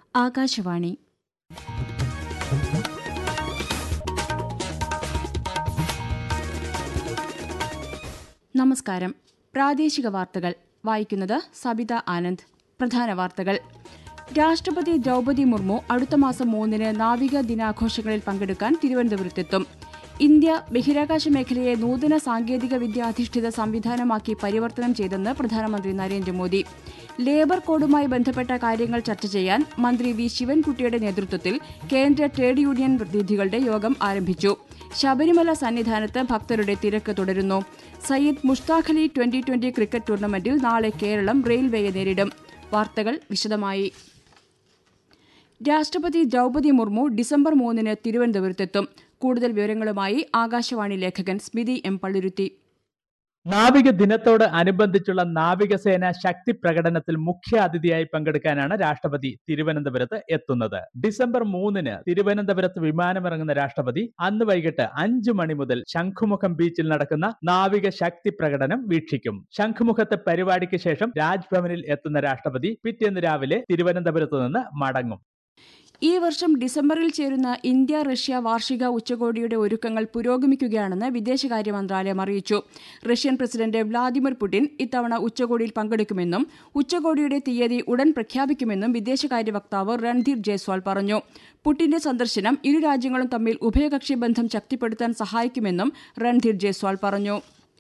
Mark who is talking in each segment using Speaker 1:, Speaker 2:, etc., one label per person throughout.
Speaker 1: ആകാശവാണി നമസ്കാരം പ്രാദേശിക വാർത്തകൾ വായിക്കുന്നത് സബിത ആനന്ദ് പ്രധാന വാർത്തകൾ രാഷ്ട്രപതി ദ്രൗപദി മുർമു അടുത്ത മാസം മൂന്നിന് നാവിക ദിനാഘോഷങ്ങളിൽ പങ്കെടുക്കാൻ തിരുവനന്തപുരത്തെത്തും ഇന്ത്യ ബഹിരാകാശ മേഖലയെ നൂതന സാങ്കേതിക വിദ്യാധിഷ്ഠിത സംവിധാനമാക്കി പരിവർത്തനം ചെയ്തെന്ന് പ്രധാനമന്ത്രി നരേന്ദ്രമോദി ലേബർ കോഡുമായി ബന്ധപ്പെട്ട കാര്യങ്ങൾ ചർച്ച ചെയ്യാൻ മന്ത്രി വി ശിവൻകുട്ടിയുടെ നേതൃത്വത്തിൽ കേന്ദ്ര ട്രേഡ് യൂണിയൻ പ്രതിനിധികളുടെ യോഗം ആരംഭിച്ചു ശബരിമല സന്നിധാനത്ത് ഭക്തരുടെ തിരക്ക് തുടരുന്നു Syed Mushtaq Ali twenty twenty cricket ടൂർണമെന്റിൽ നാളെ കേരളം റെയിൽവേയെ നേരിടും വാർത്തകൾ വിശദമായി രാഷ്ട്രപതി ദ്രൗപദി മുർമു ഡിസംബർ മൂന്നിന് തിരുവനന്തപുരത്തെത്തും കൂടുതൽ വിവരങ്ങളുമായി ആകാശവാണി ലേഖകൻ സ്മിതി എം പള്ളുരുത്തി
Speaker 2: നാവിക ദിനത്തോട് അനുബന്ധിച്ചുള്ള നാവികസേന ശക്തി പ്രകടനത്തിൽ മുഖ്യ അതിഥിയായി പങ്കെടുക്കാനാണ് രാഷ്ട്രപതി തിരുവനന്തപുരത്ത് എത്തുന്നത് ഡിസംബർ മൂന്നിന് തിരുവനന്തപുരത്ത് വിമാനമിറങ്ങുന്ന രാഷ്ട്രപതി അന്ന് വൈകിട്ട് അഞ്ചു മണി മുതൽ ശംഖുമുഖം ബീച്ചിൽ നടക്കുന്ന നാവിക ശക്തി പ്രകടനം വീക്ഷിക്കും ശംഖുമുഖത്തെ പരിപാടിക്ക് ശേഷം രാജ്ഭവനിൽ എത്തുന്ന രാഷ്ട്രപതി പിറ്റേന്ന് രാവിലെ തിരുവനന്തപുരത്ത് നിന്ന് മടങ്ങും
Speaker 1: ഈ വർഷം ഡിസംബറിൽ ചേരുന്ന ഇന്ത്യ റഷ്യ വാർഷിക ഉച്ചകോടിയുടെ ഒരുക്കങ്ങൾ പുരോഗമിക്കുകയാണെന്ന് വിദേശകാര്യ മന്ത്രാലയം അറിയിച്ചു റഷ്യൻ പ്രസിഡന്റ് വ്ളാദിമിർ പുടിൻ ഇത്തവണ ഉച്ചകോടിയിൽ പങ്കെടുക്കുമെന്നും ഉച്ചകോടിയുടെ തീയതി ഉടൻ പ്രഖ്യാപിക്കുമെന്നും വിദേശകാര്യ വക്താവ് രൺധീർ ജയ്സ്വാൾ പറഞ്ഞു പുടിന്റെ സന്ദർശനം ഇരു രാജ്യങ്ങളും തമ്മിൽ ഉഭയകക്ഷി ബന്ധം ശക്തിപ്പെടുത്താൻ സഹായിക്കുമെന്നും രൺധീർ ജയ്സ്വാൾ പറഞ്ഞു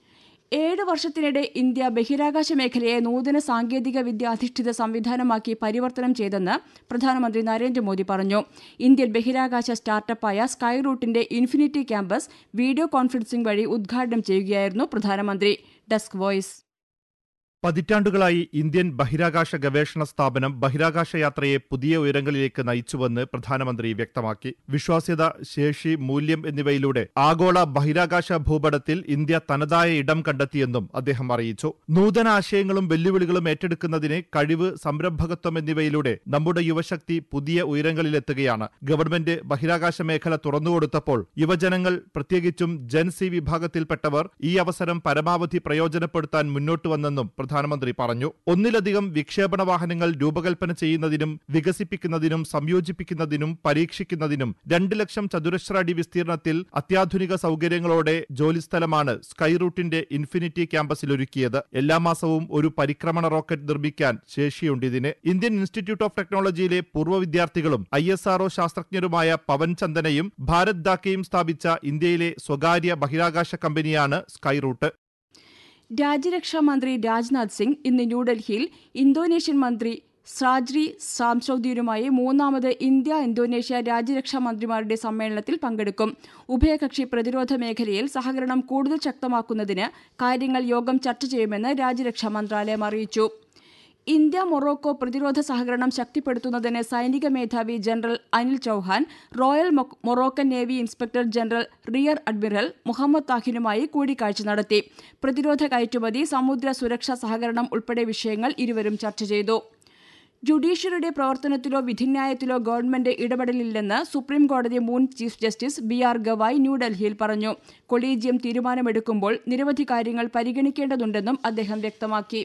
Speaker 1: ഏഴ് വർഷത്തിനിടെ ഇന്ത്യ ബഹിരാകാശ മേഖലയെ നൂതന സാങ്കേതിക വിദ്യ അധിഷ്ഠിത സംവിധാനമാക്കി പരിവർത്തനം ചെയ്തെന്ന് പ്രധാനമന്ത്രി നരേന്ദ്രമോദി പറഞ്ഞു ഇന്ത്യൻ ബഹിരാകാശ സ്റ്റാർട്ടപ്പായ sky റൂട്ടിന്റെ infinity campus video conferencing വഴി ഉദ്ഘാടനം ചെയ്യുകയായിരുന്നു പ്രധാനമന്ത്രി ഡെസ്ക് വോയ്സ്
Speaker 3: പതിറ്റാണ്ടുകളായി ഇന്ത്യൻ ബഹിരാകാശ ഗവേഷണ സ്ഥാപനം ബഹിരാകാശ യാത്രയെ പുതിയ ഉയരങ്ങളിലേക്ക് നയിച്ചുവെന്ന് പ്രധാനമന്ത്രി വ്യക്തമാക്കി വിശ്വാസ്യത ശേഷി മൂല്യം എന്നിവയിലൂടെ ആഗോള ബഹിരാകാശ ഭൂപടത്തിൽ ഇന്ത്യ തനതായ ഇടം കണ്ടെത്തിയെന്നും അദ്ദേഹം അറിയിച്ചു നൂതന ആശയങ്ങളും വെല്ലുവിളികളും ഏറ്റെടുക്കുന്നതിന് കഴിവ് സംരംഭകത്വം എന്നിവയിലൂടെ നമ്മുടെ യുവശക്തി പുതിയ ഉയരങ്ങളിലെത്തുകയാണ് ഗവൺമെന്റ് ബഹിരാകാശ മേഖല തുറന്നുകൊടുത്തപ്പോൾ യുവജനങ്ങൾ പ്രത്യേകിച്ചും ജൻസി വിഭാഗത്തിൽപ്പെട്ടവർ ഈ അവസരം പരമാവധി പ്രയോജനപ്പെടുത്താൻ മുന്നോട്ട് വന്നെന്നും പ്രധാനമന്ത്രി പറഞ്ഞു ഒന്നിലധികം വിക്ഷേപണ വാഹനങ്ങൾ രൂപകൽപ്പന ചെയ്യുന്നതിനും വികസിപ്പിക്കുന്നതിനും സംയോജിപ്പിക്കുന്നതിനും പരീക്ഷിക്കുന്നതിനും രണ്ട് ലക്ഷം ചതുരശ്ര അടി വിസ്തീർണത്തിൽ അത്യാധുനിക സൗകര്യങ്ങളോടെ ജോലിസ്ഥലമാണ് സ്കൈ റൂട്ടിന്റെ ഇൻഫിനിറ്റി ക്യാമ്പസിൽ ഒരുക്കിയത് എല്ലാ മാസവും ഒരു പരിക്രമണ റോക്കറ്റ് നിർമ്മിക്കാൻ ശേഷിയുണ്ട് ഇതിന് ഇന്ത്യൻ ഇൻസ്റ്റിറ്റ്യൂട്ട് ഓഫ് ടെക്നോളജിയിലെ പൂർവ്വ വിദ്യാർത്ഥികളും ഐ എസ് ആർഒ ശാസ്ത്രജ്ഞരുമായ പവൻ ചന്ദനയും ഭാരത് ദാക്കയും സ്ഥാപിച്ച ഇന്ത്യയിലെ സ്വകാര്യ ബഹിരാകാശ കമ്പനിയാണ് സ്കൈ റൂട്ട്
Speaker 1: രാജ്യരക്ഷാ മന്ത്രി രാജ്നാഥ് സിംഗ് ഇന്ന് ന്യൂഡൽഹിയിൽ ഇന്തോനേഷ്യൻ മന്ത്രി സാജ്രി സാംസൌദിയുമായി മൂന്നാമത് ഇന്ത്യ ഇന്തോനേഷ്യ രാജ്യരക്ഷാ മന്ത്രിമാരുടെ സമ്മേളനത്തിൽ പങ്കെടുക്കും ഉഭയകക്ഷി പ്രതിരോധ മേഖലയിൽ സഹകരണം കൂടുതൽ ശക്തമാക്കുന്നതിന് കാര്യങ്ങൾ യോഗം ചർച്ച ചെയ്യുമെന്ന് രാജ്യരക്ഷാ മന്ത്രാലയം അറിയിച്ചു ഇന്ത്യ മൊറോക്കോ പ്രതിരോധ സഹകരണം ശക്തിപ്പെടുത്തുന്നതിന് സൈനിക മേധാവി general Anil Chauhan royal Moroccan navy inspector general rear admiral Muhammad താഹിനുമായി കൂടിക്കാഴ്ച നടത്തി പ്രതിരോധ കയറ്റുമതി സമുദ്ര സുരക്ഷാ സഹകരണം ഉൾപ്പെടെ വിഷയങ്ങൾ ഇരുവരും ചർച്ച ചെയ്തു ജുഡീഷ്യറിയുടെ പ്രവർത്തനത്തിലോ വിധിന്യായത്തിലോ ഗവൺമെന്റ് ഇടപെടലില്ലെന്ന് സുപ്രീം കോടതി മുൻ chief justice B R Gavai ന്യൂഡൽഹിയിൽ പറഞ്ഞു കൊളീജിയം തീരുമാനമെടുക്കുമ്പോൾ നിരവധി കാര്യങ്ങൾ പരിഗണിക്കേണ്ടതുണ്ടെന്നും അദ്ദേഹം വ്യക്തമാക്കി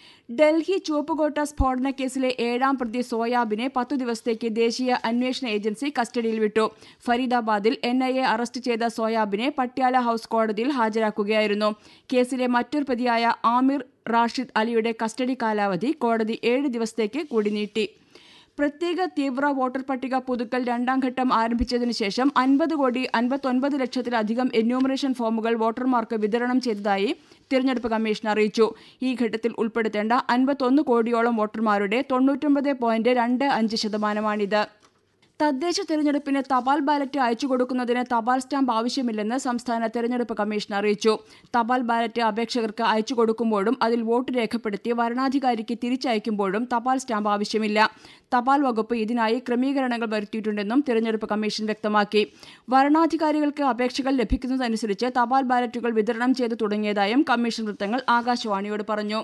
Speaker 1: ഡൽഹി ചുവപ്പുകോട്ട സ്ഫോടന കേസിലെ ഏഴാം പ്രതി സോയാബിനെ പത്തു ദിവസത്തേക്ക് ദേശീയ അന്വേഷണ ഏജൻസി കസ്റ്റഡിയിൽ വിട്ടു ഫരീദാബാദിൽ എൻ ഐ എ അറസ്റ്റ് ചെയ്ത സോയാബിനെ പട്യാല ഹൌസ് കോടതിയിൽ ഹാജരാക്കുകയായിരുന്നു കേസിലെ മറ്റൊരു പ്രതിയായ ആമിർ റാഷിദ് അലിയുടെ കസ്റ്റഡി കാലാവധി കോടതി ഏഴ് ദിവസത്തേക്ക് കൂടി നീട്ടി പ്രത്യേക തീവ്ര വോട്ടർ പട്ടിക പുതുക്കൽ രണ്ടാം ഘട്ടം ആരംഭിച്ചതിനു ശേഷം അൻപത് കോടി അൻപത്തൊൻപത് ലക്ഷത്തിലധികം എന്യൂമറേഷൻ ഫോമുകൾ വോട്ടർമാർക്ക് വിതരണം ചെയ്തതായി തിരഞ്ഞെടുപ്പ് കമ്മീഷൻ അറിയിച്ചു ഈ ഘട്ടത്തിൽ ഉൾപ്പെടുത്തേണ്ട അൻപത്തൊന്ന് കോടിയോളം വോട്ടർമാരുടെ തൊണ്ണൂറ്റൊമ്പത് പോയിന്റ് രണ്ട് അഞ്ച് ശതമാനമാണിത് തദ്ദേശ തെരഞ്ഞെടുപ്പിന് തപാൽ ബാലറ്റ് അയച്ചു കൊടുക്കുന്നതിന് തപാൽ സ്റ്റാമ്പ് ആവശ്യമില്ലെന്ന് സംസ്ഥാന തെരഞ്ഞെടുപ്പ് കമ്മീഷൻ അറിയിച്ചു തപാൽ ബാലറ്റ് അപേക്ഷകർക്ക് അയച്ചു കൊടുക്കുമ്പോഴും അതിൽ വോട്ട് രേഖപ്പെടുത്തി വരണാധികാരിക്ക് തിരിച്ചയക്കുമ്പോഴും തപാൽ സ്റ്റാമ്പ് ആവശ്യമില്ല തപാൽ വകുപ്പ് ഇതിനായി ക്രമീകരണങ്ങൾ വരുത്തിയിട്ടുണ്ടെന്നും തെരഞ്ഞെടുപ്പ് കമ്മീഷൻ വ്യക്തമാക്കി വരണാധികാരികൾക്ക് അപേക്ഷകൾ ലഭിക്കുന്നതനുസരിച്ച് തപാൽ ബാലറ്റുകൾ വിതരണം ചെയ്തു തുടങ്ങിയതായും കമ്മീഷൻ വൃത്തങ്ങൾ ആകാശവാണിയോട് പറഞ്ഞു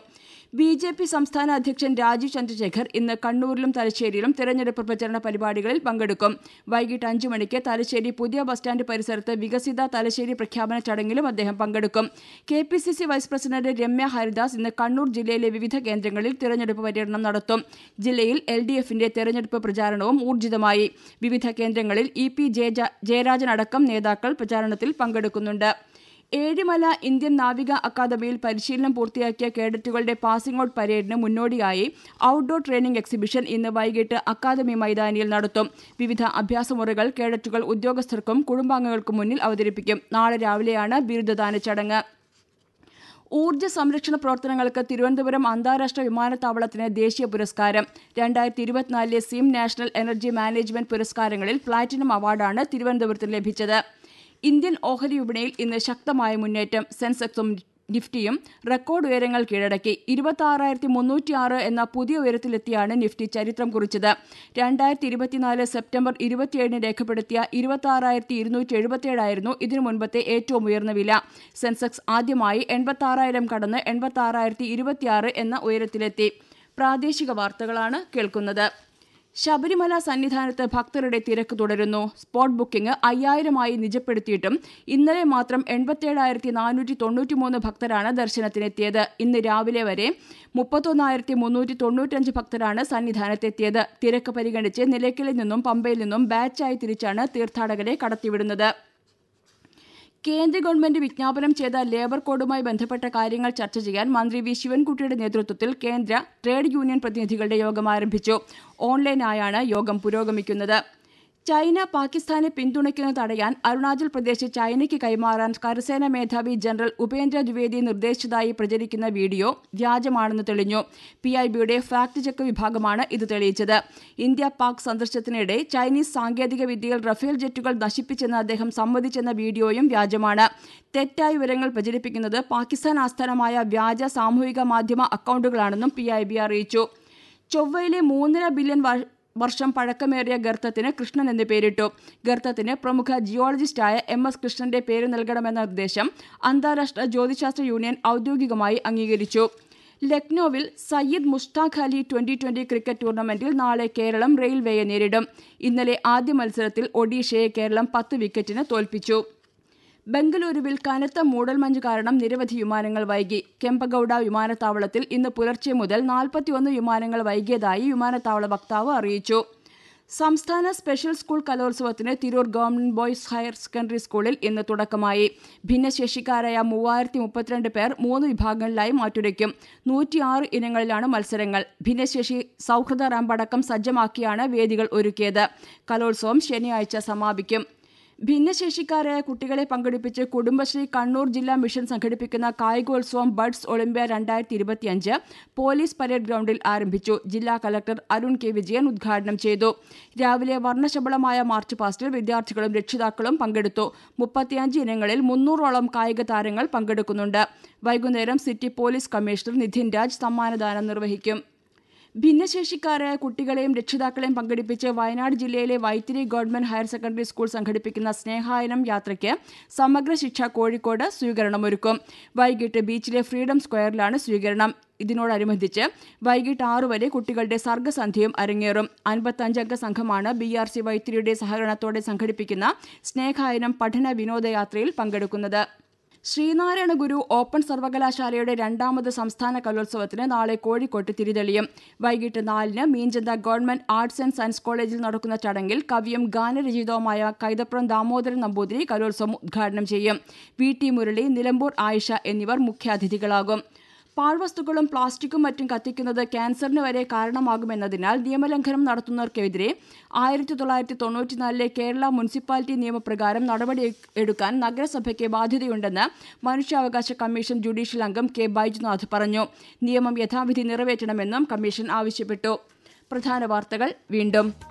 Speaker 1: ബി ജെ പി സംസ്ഥാന അധ്യക്ഷൻ രാജീവ് ചന്ദ്രശേഖർ ഇന്ന് കണ്ണൂരിലും തലശ്ശേരിയിലും തെരഞ്ഞെടുപ്പ് പ്രചരണ പരിപാടികളിൽ പങ്കെടുക്കും വൈകിട്ട് അഞ്ചു മണിക്ക് തലശ്ശേരി പുതിയ ബസ് സ്റ്റാൻഡ് പരിസരത്ത് വികസിത തലശ്ശേരി പ്രഖ്യാപന ചടങ്ങിലും അദ്ദേഹം പങ്കെടുക്കും K P C C vice president Ramya Haridas ഇന്ന് കണ്ണൂർ ജില്ലയിലെ വിവിധ കേന്ദ്രങ്ങളിൽ തെരഞ്ഞെടുപ്പ് പര്യടനം നടത്തും ജില്ലയിൽ എൽ ഡി എഫിന്റെ തെരഞ്ഞെടുപ്പ് പ്രചാരണവും ഊർജിതമായി വിവിധ കേന്ദ്രങ്ങളിൽ ഇ പി ജയരാജൻ അടക്കം നേതാക്കൾ പ്രചാരണത്തിൽ പങ്കെടുക്കുന്നുണ്ട് ഏഴിമല ഇന്ത്യൻ നാവിക അക്കാദമിയിൽ പരിശീലനം പൂർത്തിയാക്കിയ കേഡറ്റുകളുടെ പാസിംഗ് ഔട്ട് പരേഡിന് മുന്നോടിയായി ഔട്ട്ഡോർ ട്രെയിനിംഗ് എക്സിബിഷൻ ഇന്ന് വൈകിട്ട് അക്കാദമി മൈതാനിയിൽ നടത്തും വിവിധ അഭ്യാസമുറകൾ കേഡറ്റുകൾ ഉദ്യോഗസ്ഥർക്കും കുടുംബാംഗങ്ങൾക്കും മുന്നിൽ അവതരിപ്പിക്കും നാളെ രാവിലെയാണ് ബിരുദദാന ചടങ്ങ് ഊർജ്ജ സംരക്ഷണ പ്രവർത്തനങ്ങൾക്ക് തിരുവനന്തപുരം അന്താരാഷ്ട്ര വിമാനത്താവളത്തിന് ദേശീയ പുരസ്കാരം രണ്ടായിരത്തി ഇരുപത്തിനാലിലെ സിം നാഷണൽ എനർജി മാനേജ്മെന്റ് പുരസ്കാരങ്ങളിൽ പ്ലാറ്റിനം അവാർഡാണ് തിരുവനന്തപുരത്തിന് ലഭിച്ചത് ഇന്ത്യൻ ഓഹരി വിപണിയിൽ ഇന്ന് ശക്തമായ മുന്നേറ്റം സെൻസെക്സും നിഫ്റ്റിയും റെക്കോർഡ് ഉയരങ്ങൾ കീഴടക്കി ഇരുപത്തി ആറായിരത്തി മുന്നൂറ്റിയാറ് എന്ന പുതിയ ഉയരത്തിലെത്തിയാണ് നിഫ്റ്റി ചരിത്രം കുറിച്ചത് രണ്ടായിരത്തി ഇരുപത്തിനാല് സെപ്റ്റംബർ ഇരുപത്തിയേഴിന് രേഖപ്പെടുത്തിയ ഇരുപത്തി ആറായിരത്തി ഇരുന്നൂറ്റി എഴുപത്തിയേഴായിരുന്നു ഇതിനു മുൻപത്തെ ഏറ്റവും ഉയർന്ന വില സെൻസെക്സ് ആദ്യമായി എൺപത്തി ആറായിരം കടന്ന് എൺപത്തി ആറായിരത്തി ഇരുപത്തിയാറ് എന്ന ഉയരത്തിലെത്തി പ്രാദേശിക വാർത്തകളാണ് കേൾക്കുന്നത് ശബരിമല സന്നിധാനത്ത് ഭക്തരുടെ തിരക്ക് തുടരുന്നു സ്പോട്ട് ബുക്കിംഗ് അയ്യായിരമായി നിജപ്പെടുത്തിയിട്ടും ഇന്നലെ മാത്രം എൺപത്തിയേഴായിരത്തി നാനൂറ്റി തൊണ്ണൂറ്റിമൂന്ന് ഭക്തരാണ് ദർശനത്തിനെത്തിയത് ഇന്ന് രാവിലെ വരെ മുപ്പത്തൊന്നായിരത്തി മുന്നൂറ്റി തൊണ്ണൂറ്റഞ്ച് ഭക്തരാണ് സന്നിധാനത്തെത്തിയത് തിരക്ക് പരിഗണിച്ച് നിലയ്ക്കലിൽ നിന്നും പമ്പയിൽ നിന്നും ബാച്ചായി തിരിച്ചാണ് തീർത്ഥാടകരെ കടത്തിവിടുന്നത് കേന്ദ്ര ഗവൺമെന്റ് വിജ്ഞാപനം ചെയ്ത ലേബർ കോഡുമായി ബന്ധപ്പെട്ട കാര്യങ്ങൾ ചർച്ച ചെയ്യാൻ മന്ത്രി വി ശിവൻകുട്ടിയുടെ നേതൃത്വത്തിൽ കേന്ദ്ര ട്രേഡ് യൂണിയൻ പ്രതിനിധികളുടെ യോഗം ആരംഭിച്ചു ഓൺലൈനായാണ് യോഗം പുരോഗമിക്കുന്നത് ചൈന പാകിസ്ഥാനെ പിന്തുണയ്ക്കുന്നത് തടയാൻ അരുണാചൽ പ്രദേശ് ചൈനയ്ക്ക് കൈമാറാൻ കരസേന മേധാവി ജനറൽ ഉപേന്ദ്ര ദ്വിവേദി നിർദ്ദേശിച്ചതായി പ്രചരിക്കുന്ന വീഡിയോ വ്യാജമാണെന്ന് തെളിഞ്ഞു പി ഐ ബിയുടെ ഫാക്ട് ചെക്ക് വിഭാഗമാണ് ഇത് തെളിയിച്ചത് ഇന്ത്യ പാക് സന്ദർശനത്തിനിടെ ചൈനീസ് സാങ്കേതിക വിദ്യയിൽ റഫേൽ ജെറ്റുകൾ നശിപ്പിച്ചെന്ന് അദ്ദേഹം സമ്മതിച്ചെന്ന വീഡിയോയും വ്യാജമാണ് തെറ്റായ വിവരങ്ങൾ പ്രചരിപ്പിക്കുന്നത് പാകിസ്ഥാൻ ആസ്ഥാനമായ വ്യാജ സാമൂഹിക മാധ്യമ അക്കൌണ്ടുകളാണെന്നും പി ഐ ബി അറിയിച്ചു ചൊവ്വയിലെ മൂന്നര ബില്യൺ വർഷം പഴക്കമേറിയ ഗർത്തത്തിന് കൃഷ്ണൻ എന്ന് പേരിട്ടു ഗർത്തത്തിന് പ്രമുഖ ജിയോളജിസ്റ്റായ എം എസ് കൃഷ്ണന്റെ പേര് നൽകണമെന്ന നിർദ്ദേശം അന്താരാഷ്ട്ര ജ്യോതിശാസ്ത്ര യൂണിയൻ ഔദ്യോഗികമായി അംഗീകരിച്ചു ലക്നൌവിൽ Syed Mushtaq Ali twenty twenty cricket ടൂർണമെന്റിൽ നാളെ കേരളം റെയിൽവേയെ നേരിടും ഇന്നലെ ആദ്യ മത്സരത്തിൽ ഒഡീഷയെ കേരളം പത്ത് വിക്കറ്റിന് തോൽപ്പിച്ചു ബംഗളൂരുവിൽ കനത്ത മൂടൽമഞ്ഞ് കാരണം നിരവധി വിമാനങ്ങൾ വൈകി കെമ്പഗൌഡ വിമാനത്താവളത്തിൽ ഇന്ന് പുലർച്ചെ മുതൽ നാൽപ്പത്തിയൊന്ന് വിമാനങ്ങൾ വൈകിയതായി വിമാനത്താവള വക്താവ് അറിയിച്ചു സംസ്ഥാന സ്പെഷ്യൽ സ്കൂൾ കലോത്സവത്തിന് Tirur government boys higher secondary സ്കൂളിൽ ഇന്ന് തുടക്കമായി ഭിന്നശേഷിക്കാരായ മൂവായിരത്തി മുപ്പത്തിരണ്ട് പേർ മൂന്ന് വിഭാഗങ്ങളിലായി മാറ്റുരയ്ക്കും നൂറ്റിയാറ് ഇനങ്ങളിലാണ് മത്സരങ്ങൾ ഭിന്നശേഷി സൗഹൃദ റാമ്പടക്കം സജ്ജമാക്കിയാണ് വേദികൾ ഒരുക്കിയത് കലോത്സവം ശനിയാഴ്ച സമാപിക്കും ഭിന്നശേഷിക്കാരായ കുട്ടികളെ പങ്കെടുപ്പിച്ച് കുടുംബശ്രീ കണ്ണൂർ ജില്ലാ മിഷൻ സംഘടിപ്പിക്കുന്ന കായികോത്സവം ബഡ്സ് ഒളിമ്പ്യ രണ്ടായിരത്തി ഇരുപത്തിയഞ്ച് പോലീസ് പരേഡ് ഗ്രൗണ്ടിൽ ആരംഭിച്ചു ജില്ലാ കലക്ടർ അരുൺ കെ വിജയൻ ഉദ്ഘാടനം ചെയ്തു രാവിലെ വർണ്ണശബളമായ മാർച്ച് പാസ്റ്റിൽ വിദ്യാർത്ഥികളും രക്ഷിതാക്കളും പങ്കെടുത്തു മുപ്പത്തിയഞ്ച് ഇനങ്ങളിൽ മുന്നൂറോളം കായിക താരങ്ങൾ പങ്കെടുക്കുന്നുണ്ട് വൈകുന്നേരം city police commissioner Nidhin Raj സമ്മാനദാനം നിർവഹിക്കും ഭിന്നശേഷിക്കാരായ കുട്ടികളെയും രക്ഷിതാക്കളെയും പങ്കെടുപ്പിച്ച് വയനാട് ജില്ലയിലെ Vythiri government higher secondary school സംഘടിപ്പിക്കുന്ന സ്നേഹായനം യാത്രയ്ക്ക് സമഗ്ര ശിക്ഷ കോഴിക്കോട് സ്വീകരണമൊരുക്കും വൈകിട്ട് ബീച്ചിലെ ഫ്രീഡം സ്ക്വയറിലാണ് സ്വീകരണം ഇതിനോടനുബന്ധിച്ച് വൈകിട്ട് ആറു വരെ കുട്ടികളുടെ സർഗസന്ധ്യയും അരങ്ങേറും അൻപത്തഞ്ചംഗ സംഘമാണ് ബി ആർ സി വൈത്തിരിയുടെ സഹകരണത്തോടെ സംഘടിപ്പിക്കുന്ന സ്നേഹായനം പഠന വിനോദയാത്രയിൽ പങ്കെടുക്കുന്നത് ശ്രീനാരായണ ഗുരു ഓപ്പൺ സർവകലാശാലയുടെ രണ്ടാമത് സംസ്ഥാന കലോത്സവത്തിന് നാളെ കോഴിക്കോട്ട് തിരിതെളിയും വൈകിട്ട് നാലിന് Meenchanda government arts and science കോളേജിൽ നടക്കുന്ന ചടങ്ങിൽ കവിയും ഗാനരചയിതാവുമായ കൈതപ്രം ദാമോദരൻ നമ്പൂതിരി കലോത്സവം ഉദ്ഘാടനം ചെയ്യും വി ടി മുരളി നിലമ്പൂർ ആയിഷ എന്നിവർ മുഖ്യാതിഥികളാകും പാഴ്വസ്തുക്കളും പ്ലാസ്റ്റിക്കും മറ്റും കത്തിക്കുന്നത് ക്യാൻസറിന് വരെ കാരണമാകുമെന്നതിനാൽ നിയമലംഘനം നടത്തുന്നവർക്കെതിരെ ആയിരത്തി തൊള്ളായിരത്തി തൊണ്ണൂറ്റിനാലിലെ കേരള മുനിസിപ്പാലിറ്റി നിയമപ്രകാരം നടപടി എടുക്കാൻ നഗരസഭയ്ക്ക് ബാധ്യതയുണ്ടെന്ന് മനുഷ്യാവകാശ കമ്മീഷൻ ജുഡീഷ്യൽ അംഗം കെ ബൈജുനാഥ് പറഞ്ഞു നിയമം യഥാവിധി നിറവേറ്റണമെന്നും കമ്മീഷൻ ആവശ്യപ്പെട്ടു പ്രധാന വാർത്തകൾ വീണ്ടും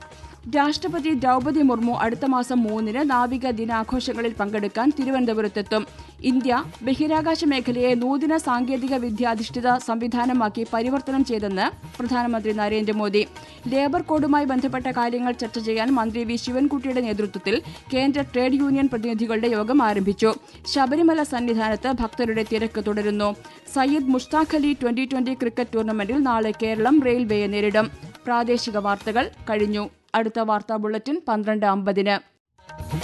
Speaker 1: രാഷ്ട്രപതി ദ്രൗപദി മുർമു അടുത്ത മാസം മൂന്നിന് നാവിക ദിനാഘോഷങ്ങളിൽ പങ്കെടുക്കാൻ തിരുവനന്തപുരത്തെത്തും ഇന്ത്യ ബഹിരാകാശ മേഖലയെ നൂതന സാങ്കേതിക വിദ്യാധിഷ്ഠിത സംവിധാനമാക്കി പരിവർത്തനം ചെയ്തെന്ന് പ്രധാനമന്ത്രി നരേന്ദ്രമോദി ലേബർ കോഡുമായി ബന്ധപ്പെട്ട കാര്യങ്ങൾ ചർച്ച ചെയ്യാൻ മന്ത്രി വി ശിവൻകുട്ടിയുടെ നേതൃത്വത്തിൽ കേന്ദ്ര ട്രേഡ് യൂണിയൻ പ്രതിനിധികളുടെ യോഗം ആരംഭിച്ചു ശബരിമല സന്നിധാനത്ത് ഭക്തരുടെ തിരക്ക് തുടരുന്നു Syed Mushtaq Ali twenty twenty cricket ടൂർണമെന്റിൽ നാളെ കേരളം റെയിൽവേയെ നേരിടും പ്രാദേശിക വാർത്തകൾ കഴിഞ്ഞു അടുത്ത വാർത്താ ബുള്ളറ്റിൻ പന്ത്രണ്ട് അമ്പതിന്